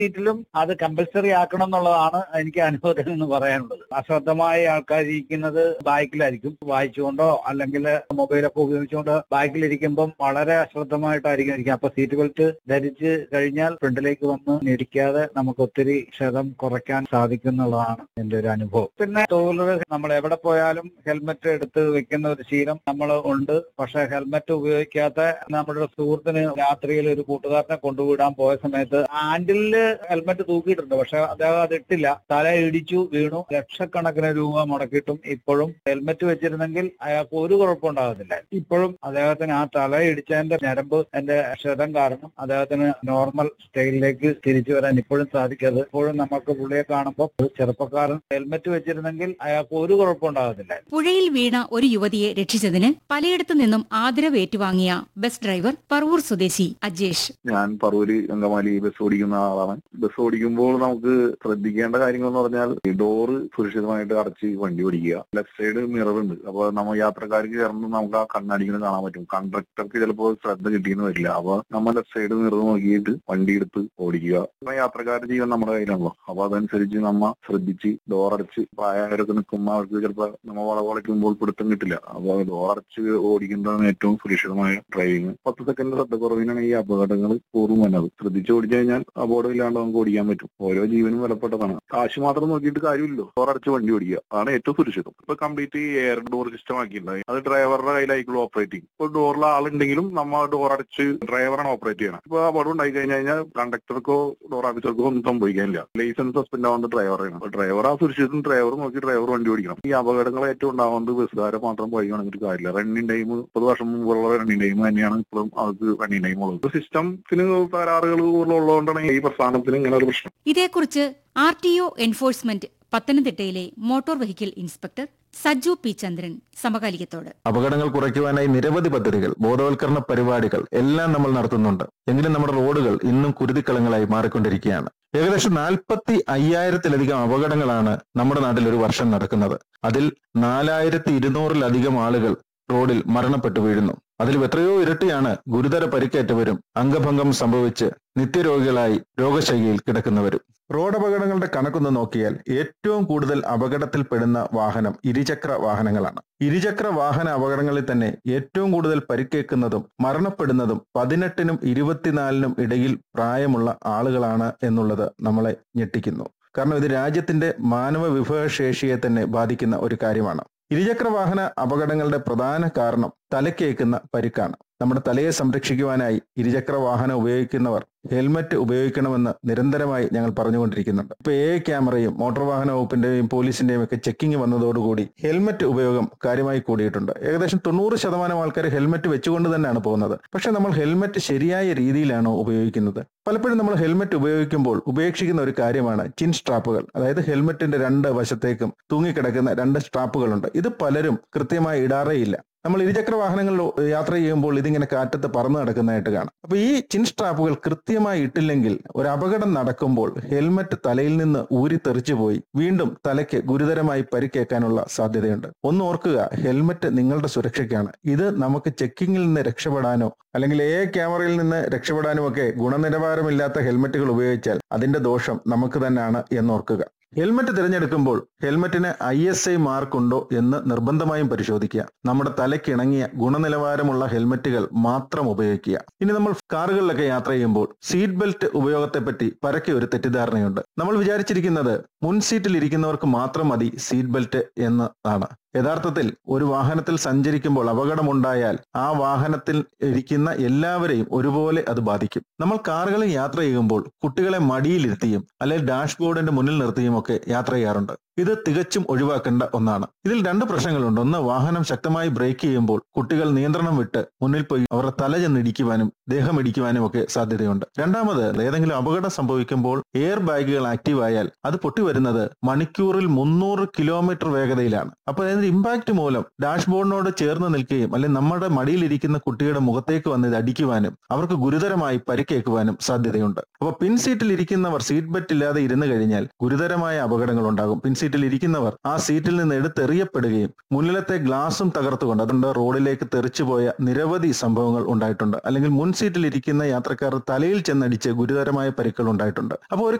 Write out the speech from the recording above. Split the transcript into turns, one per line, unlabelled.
സീറ്റിലും അത് കമ്പൽസറി ആക്കണം എന്നുള്ളതാണ് എനിക്ക് അനുഭവത്തിൽ നിന്ന് പറയാനുള്ളത് അശ്രദ്ധമായ ആൾക്കാർ ഇരിക്കുന്നത് ബാക്കിലായിരിക്കും വായിച്ചുകൊണ്ടോ അല്ലെങ്കിൽ മൊബൈലൊക്കെ ഉപയോഗിച്ചുകൊണ്ട് ബാക്കിലിരിക്കുമ്പം വളരെ അശ്രദ്ധമായിട്ടായിരിക്കും ഇരിക്കുക അപ്പൊ സീറ്റ് ബെൽറ്റ് ധരിച്ച് കഴിഞ്ഞാൽ ഫ്രണ്ടിലേക്ക് വന്ന് ഇടിക്കാതെ നമുക്ക് ഒത്തിരി ക്ഷതം കുറയ്ക്കാൻ സാധിക്കും എന്നുള്ളതാണ് എന്റെ ഒരു അനുഭവം പിന്നെ ടൂ വീലർ നമ്മൾ എവിടെ പോയാലും ഹെൽമെറ്റ് എടുത്ത് വെക്കുന്ന ഒരു ശീലം നമ്മൾ ഉണ്ട് പക്ഷെ ഹെൽമെറ്റ് ഉപയോഗിക്കാത്ത നമ്മുടെ സുഹൃത്തിന് രാത്രിയിൽ ഒരു കൂട്ടുകാരനെ കൊണ്ടുവിടാൻ പോയ സമയത്ത് ആൻഡിലില് ഹെൽമെറ്റ് തൂക്കിയിട്ടുണ്ട് പക്ഷെ അദ്ദേഹം അത് ഇട്ടില്ല തല ഇടിച്ചു വീണു ലക്ഷക്കണക്കിന് രൂപ മുടക്കിയിട്ടും ഇപ്പോഴും ഹെൽമെറ്റ് വെച്ചിരുന്നെങ്കിൽ അയാൾക്ക് ഒരു കുഴപ്പം ഉണ്ടാകത്തില്ല ഇപ്പോഴും അദ്ദേഹത്തിന് ആ തല ഇടിച്ചതിന്റെ ഞരമ്പ് എന്റെ ക്ഷതം കാരണം അദ്ദേഹത്തിന് നോർമൽ സ്റ്റൈലിലേക്ക് തിരിച്ചു വരാൻ ഇപ്പോഴും സാധിക്കാതെ ഇപ്പോഴും നമുക്ക് പുള്ളിയെ കാണുമ്പോൾ ഒരു ചെറുപ്പക്കാരൻ ഹെൽമെറ്റ് വെച്ചിരുന്നെങ്കിൽ അയാൾക്ക് ഒരു കുഴപ്പം ഉണ്ടാകത്തില്ല
പുഴയിൽ വീണ ഒരു യുവതിയെ രക്ഷിച്ചതിന് പലയിടത്തു നിന്നും ആദരവ് ഏറ്റുവാങ്ങിയ ബസ് ഡ്രൈവർ പറവൂർ സ്വദേശി അജേഷ്
ഞാൻ പറവൂര് അങ്കമാലി ബസ് ഓടിക്കുന്ന ആളാണ് ബസ് ഓടിക്കുമ്പോൾ നമുക്ക് ശ്രദ്ധിക്കേണ്ട കാര്യങ്ങൾ എന്ന് പറഞ്ഞാൽ ഈ ഡോറ് സുരക്ഷിതമായിട്ട് അടച്ച് വണ്ടി ഓടിക്കുക ലെഫ്റ്റ് സൈഡ് മിറർ ഉണ്ട് അപ്പൊ നമ്മൾ യാത്രക്കാർക്ക് ചേർന്ന് നമുക്ക് ആ കണ്ണാടിക്കുന്ന കാണാൻ പറ്റും കണ്ടക്ടർക്ക് ചിലപ്പോൾ ശ്രദ്ധ കിട്ടിയെന്ന് വരില്ല അപ്പൊ നമ്മൾ ലെഫ്റ്റ് സൈഡ് മിറർ നോക്കിയിട്ട് വണ്ടി എടുത്ത് ഓടിക്കുക അപ്പൊ യാത്രക്കാരുടെ ജീവൻ നമ്മുടെ കയ്യിലാണല്ലോ അപ്പൊ അതനുസരിച്ച് നമ്മ ശ്രദ്ധിച്ച് ഡോർ അടച്ച് പ്രായമായവരൊക്കെ നിൽക്കുമ്പോൾ അവർക്ക് ചിലപ്പോൾ നമ്മൾ വളവളയ്ക്കുമ്പോൾ പിടുത്തം കിട്ടില്ല അപ്പൊ ഡോർ അടച്ച് ഓടിക്കുന്നതാണ് ഏറ്റവും സുരക്ഷിതമായ ഡ്രൈവിംഗ് പത്ത് സെക്കൻഡ് ശ്രദ്ധ കുറവിനാണ് ഈ അപകടങ്ങൾ കൂറും വന്നത് ശ്രദ്ധിച്ച് ഓടിച്ചു കഴിഞ്ഞാൽ അപകടം ഇല്ലാണ്ട് നമുക്ക് ഓടിക്കാൻ പറ്റും ഓരോ ജീവനും വിലപ്പെട്ടതാണ് കാശ് മാത്രം നോക്കിയിട്ട് കാര്യമില്ലല്ലോ ഡോർ അടച്ച് വണ്ടി ഓടിക്കുക അതാണ് ഏറ്റവും സുരക്ഷിതം ഇപ്പൊ കംപ്ലീറ്റ് എയർ ഡോർ സിസ്റ്റം ആക്കിയിട്ടുണ്ടായി അത് ഡ്രൈവറുടെ കയ്യിലായിരിക്കും ഓപ്പറേറ്റിംഗ് ഇപ്പൊ ഡോറിൽ ആളുണ്ടെങ്കിലും നമ്മൾ ഡോർ അടച്ച് ഡ്രൈവറാണ് ഓപ്പറേറ്റ് ചെയ്യണം ഇപ്പൊ അപകടം ഉണ്ടായി കഴിഞ്ഞു കഴിഞ്ഞാൽ കണ്ടക്ടർക്കോ ഡോർ ഓഫീസർക്കോ ഒന്നും സംഭവിക്കാനില്ല ലൈസൻസ് സസ്പെൻഡ് ആവുന്നത് ഡ്രൈവറാണ് അപ്പൊ ഡ്രൈവർ ആ സുരക്ഷിതം ഡ്രൈവർ നോക്കി ഡ്രൈവർ വണ്ടി ഓടിക്കണം ഈ അപകടങ്ങൾ ഏറ്റവും ഉണ്ടാവുന്നത് ബസ്സുകാരെ മാത്രം വഴിയാണെങ്കിൽ കാര്യമില്ല റണ്ണിങ് ടൈം മുപ്പത് വർഷം മുമ്പുള്ള റണ്ണിങ് ടൈം തന്നെയാണ് ഇപ്പോഴും അവർക്ക് റണ്ണിങ് ടൈം ഉള്ളത് സിസ്റ്റത്തിന് തകരാറുകൾ കൂടുതലുള്ളതുകൊണ്ടാണ് ഈ പ്രസ്ഥാനത്തിന് ഇങ്ങനെ ഒരു പ്രശ്നം
ഇതേക്കുറിച്ച് ആർ ടി ഒ എൻഫോഴ്സ്മെന്റ് പത്തനംതിട്ടയിലെ motor vehicle inspector Sajju P Chandran സമകാലികത്തോട്
അപകടങ്ങൾ കുറയ്ക്കുവാനായി നിരവധി പദ്ധതികൾ ബോധവൽക്കരണ പരിപാടികൾ എല്ലാം നമ്മൾ നടത്തുന്നുണ്ട് എങ്കിലും നമ്മുടെ റോഡുകൾ ഇന്നും കുരുതിക്കളങ്ങളായി മാറിക്കൊണ്ടിരിക്കുകയാണ് ഏകദേശം നാൽപ്പത്തി അയ്യായിരത്തിലധികം അപകടങ്ങളാണ് നമ്മുടെ നാട്ടിൽ ഒരു വർഷം നടക്കുന്നത് അതിൽ നാലായിരത്തി ഇരുന്നൂറിലധികം ആളുകൾ റോഡിൽ മരണപ്പെട്ടു വീഴുന്നു അതിൽ എത്രയോ ഇരട്ടിയാണ് ഗുരുതര പരിക്കേറ്റവരും അംഗഭംഗം സംഭവിച്ച് നിത്യരോഗികളായി രോഗശൈലിയിൽ കിടക്കുന്നവരും റോഡ് അപകടങ്ങളുടെ കണക്കൊന്ന് നോക്കിയാൽ ഏറ്റവും കൂടുതൽ അപകടത്തിൽപ്പെടുന്ന വാഹനം ഇരുചക്ര വാഹനങ്ങളാണ് ഇരുചക്ര വാഹന അപകടങ്ങളിൽ തന്നെ ഏറ്റവും കൂടുതൽ പരിക്കേക്കുന്നതും മരണപ്പെടുന്നതും പതിനെട്ടിനും ഇരുപത്തിനാലിനും ഇടയിൽ പ്രായമുള്ള ആളുകളാണ് എന്നുള്ളത് നമ്മളെ ഞെട്ടിക്കുന്നു കാരണം ഇത് രാജ്യത്തിന്റെ മാനവ വിഭവശേഷിയെ തന്നെ ബാധിക്കുന്ന ഒരു കാര്യമാണ് ഇരുചക്ര വാഹന അപകടങ്ങളുടെ പ്രധാന കാരണം തലക്കേക്കുന്ന പരിക്കാണ് നമ്മുടെ തലയെ സംരക്ഷിക്കുവാനായി ഇരുചക്ര വാഹനം ഉപയോഗിക്കുന്നവർ ഹെൽമറ്റ് ഉപയോഗിക്കണമെന്ന് നിരന്തരമായി ഞങ്ങൾ പറഞ്ഞുകൊണ്ടിരിക്കുന്നുണ്ട് ഇപ്പൊ എ ക്യാമറയും മോട്ടോർ വാഹന വകുപ്പിന്റെയും പോലീസിന്റെയും ഒക്കെ ചെക്കിംഗ് വന്നതോടുകൂടി ഹെൽമറ്റ് ഉപയോഗം കാര്യമായി കൂടിയിട്ടുണ്ട് ഏകദേശം തൊണ്ണൂറ് ശതമാനം ആൾക്കാർ ഹെൽമറ്റ് വെച്ചുകൊണ്ട് തന്നെയാണ് പോകുന്നത് പക്ഷെ നമ്മൾ ഹെൽമറ്റ് ശരിയായ രീതിയിലാണോ ഉപയോഗിക്കുന്നത് പലപ്പോഴും നമ്മൾ ഹെൽമറ്റ് ഉപയോഗിക്കുമ്പോൾ ഉപേക്ഷിക്കുന്ന ഒരു കാര്യമാണ് ചിൻ സ്ട്രാപ്പുകൾ അതായത് ഹെൽമറ്റിന്റെ രണ്ട് വശത്തേക്കും തൂങ്ങിക്കിടക്കുന്ന രണ്ട് സ്ട്രാപ്പുകളുണ്ട് ഇത് പലരും കൃത്യമായി ഇടാറേയില്ല നമ്മൾ ഇരുചക്ര വാഹനങ്ങളിൽ യാത്ര ചെയ്യുമ്പോൾ ഇതിങ്ങനെ കാറ്റത്ത് പറന്നു നടക്കുന്നതായിട്ട് കാണാം അപ്പൊ ഈ ചിൻ സ്ട്രാപ്പുകൾ കൃത്യമായി ഇട്ടില്ലെങ്കിൽ ഒരു അപകടം നടക്കുമ്പോൾ ഹെൽമറ്റ് തലയിൽ നിന്ന് ഊരി തെറിച്ചു പോയി വീണ്ടും തലയ്ക്ക് ഗുരുതരമായി പരിക്കേക്കാനുള്ള സാധ്യതയുണ്ട് ഒന്ന് ഓർക്കുക ഹെൽമറ്റ് നിങ്ങളുടെ സുരക്ഷയ്ക്കാണ് ഇത് നമുക്ക് ചെക്കിങ്ങിൽ നിന്ന് രക്ഷപ്പെടാനോ അല്ലെങ്കിൽ എ ക്യാമറയിൽ നിന്ന് രക്ഷപ്പെടാനും ഒക്കെ ഗുണനിലവാരമില്ലാത്ത ഹെൽമറ്റുകൾ ഉപയോഗിച്ചാൽ അതിന്റെ ദോഷം നമുക്ക് തന്നെയാണ് എന്നോർക്കുക ഹെൽമറ്റ് തിരഞ്ഞെടുക്കുമ്പോൾ ഹെൽമറ്റിന് ഐ എസ് ഐ മാർക്ക് ഉണ്ടോ എന്ന് നിർബന്ധമായും പരിശോധിക്കുക നമ്മുടെ തലയ്ക്കിണങ്ങിയ ഗുണനിലവാരമുള്ള ഹെൽമറ്റുകൾ മാത്രം ഉപയോഗിക്കുക ഇനി നമ്മൾ കാറുകളിലൊക്കെ യാത്ര ചെയ്യുമ്പോൾ സീറ്റ് ബെൽറ്റ് ഉപയോഗത്തെപ്പറ്റി പരക്കെ ഒരു തെറ്റിദ്ധാരണയുണ്ട് നമ്മൾ വിചാരിച്ചിരിക്കുന്നത് മുൻ സീറ്റിൽ ഇരിക്കുന്നവർക്ക് മാത്രം മതി സീറ്റ് ബെൽറ്റ് എന്നതാണ് യഥാർത്ഥത്തിൽ ഒരു വാഹനത്തിൽ സഞ്ചരിക്കുമ്പോൾ അപകടമുണ്ടായാൽ ആ വാഹനത്തിൽ ഇരിക്കുന്ന എല്ലാവരെയും ഒരുപോലെ അത് ബാധിക്കും നമ്മൾ കാറുകളിൽ യാത്ര ചെയ്യുമ്പോൾ കുട്ടികളെ മടിയിലിരുത്തിയും അല്ലെങ്കിൽ ഡാഷ്ബോർഡിന്റെ മുന്നിൽ നിർത്തിയും ഒക്കെ യാത്ര ചെയ്യാറുണ്ട് ഇത് തികച്ചും ഒഴിവാക്കേണ്ട ഒന്നാണ് ഇതിൽ രണ്ട് പ്രശ്നങ്ങളുണ്ട് ഒന്ന് വാഹനം ശക്തമായി ബ്രേക്ക് ചെയ്യുമ്പോൾ കുട്ടികൾ നിയന്ത്രണം വിട്ട് മുന്നിൽ പോയി അവരുടെ തല ചെന്ന് ഇടിക്കുവാനും ദേഹം ഇടിക്കുവാനും ഒക്കെ സാധ്യതയുണ്ട് രണ്ടാമത് ഏതെങ്കിലും അപകടം സംഭവിക്കുമ്പോൾ എയർ ബാഗുകൾ ആക്റ്റീവ് ആയാൽ അത് പൊട്ടിവരുന്നത് മണിക്കൂറിൽ മുന്നൂറ് കിലോമീറ്റർ വേഗതയിലാണ് അപ്പോൾ അതിന്റെ ഇമ്പാക്ട് മൂലം ഡാഷ്ബോർഡിനോട് ചേർന്ന് നിൽക്കുകയും അല്ലെങ്കിൽ നമ്മുടെ മടിയിലിരിക്കുന്ന കുട്ടിയുടെ മുഖത്തേക്ക് വന്ന് ഇത് അടിക്കുവാനും അവർക്ക് ഗുരുതരമായി പരിക്കേക്കുവാനും സാധ്യതയുണ്ട് അപ്പോൾ പിൻ സീറ്റിൽ ഇരിക്കുന്നവർ സീറ്റ് ബെൽറ്റ് ഇല്ലാതെ ഇരുന്ന് കഴിഞ്ഞാൽ ഗുരുതരമായ അപകടങ്ങൾ ഉണ്ടാകും പിൻ സീറ്റിൽ ഇരിക്കുന്നവർ ആ സീറ്റിൽ നിന്ന് എടുത്തെറിയപ്പെടുകയും മുന്നിലത്തെ ഗ്ലാസും തകർത്തുകൊണ്ട് അതുകൊണ്ട് റോഡിലേക്ക് തെറിച്ചുപോയ നിരവധി സംഭവങ്ങൾ ഉണ്ടായിട്ടുണ്ട് അല്ലെങ്കിൽ മുൻ സീറ്റിൽ ഇരിക്കുന്ന യാത്രക്കാർ തലയിൽ ചെന്നടിച്ച് ഗുരുതരമായ പരിക്കുകൾ ഉണ്ടായിട്ടുണ്ട് അപ്പോൾ ഒരു